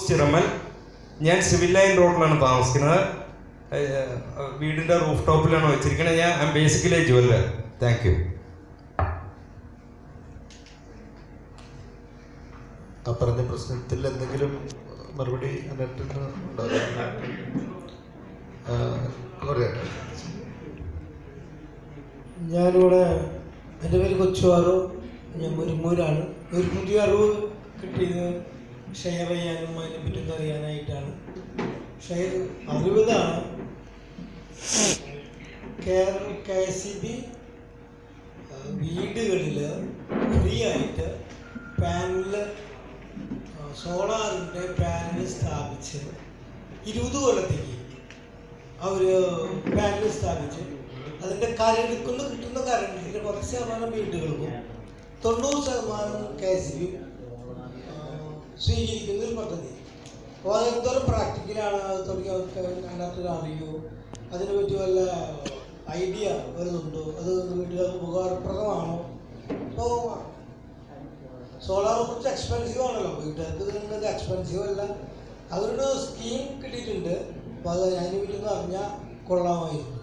ചിറമൽ ഞാൻ civil line റോഡിലാണ് താമസിക്കുന്നത് ഏഹ്, വീടിൻ്റെ റൂഫ് ടോപ്പിലാണ് വെച്ചിരിക്കുന്നത് ഞാൻ ബേസിക്കലി ജുവല്ലർ താങ്ക് യു ആ പറഞ്ഞ പ്രശ്നത്തിൽ എന്തെങ്കിലും മറുപടി അനർട്ടിന് കുറേയായിട്ട് ഞാനിവിടെ എൻ്റെ പേര് കൊച്ചുവാറു ഞാൻ മുരുമൂരാണ് ഒരു പുതിയ അറിവ് കിട്ടിയത് ഷെയർ ചെയ്യാനും അതിനെ പറ്റി ഒന്ന് അറിയാനായിട്ടാണ് ഷെയർ അറിവ് ഇതാണ് കെ എസ് ഇ ബി വീടുകളിൽ ഫ്രീ ആയിട്ട് പാനൽ സോളാറിൻ്റെ പാനൽ സ്ഥാപിച്ച് ഇരുപത് കൊല്ലത്തേക്ക് അവർ പാനൽ സ്ഥാപിച്ച് അതിൻ്റെ കരടുക്കുന്ന കിട്ടുന്ന കരണ്ടിൻ്റെ കുറച്ച് ശതമാനം വീടുകൾക്കും തൊണ്ണൂറ് ശതമാനം കെ എസ് ബി സ്വീകരിക്കുന്ന ഒരു പദ്ധതി അപ്പോൾ അതെന്തോരം പ്രാക്ടിക്കലാണ് അത് തുടങ്ങി അവർക്ക് അതിനകത്ത് അറിയോ അതിനെ പറ്റി വല്ല ഐഡിയ വരുന്നുണ്ടോ അത് വീട്ടുകാർക്ക് ഉപകാരപ്രദമാണോ അപ്പോൾ സോളാർ കുറച്ച് എക്സ്പെൻസീവ് ആണല്ലോ വീട്ടുകാർക്ക് ഇതിനത് എക്സ്പെൻസീവ് അല്ല അവരുടെ സ്കീം കിട്ടിയിട്ടുണ്ട് അപ്പോൾ അത് അതിനെ പറ്റി ഒന്ന് അറിഞ്ഞാൽ കൊള്ളാമായിരുന്നു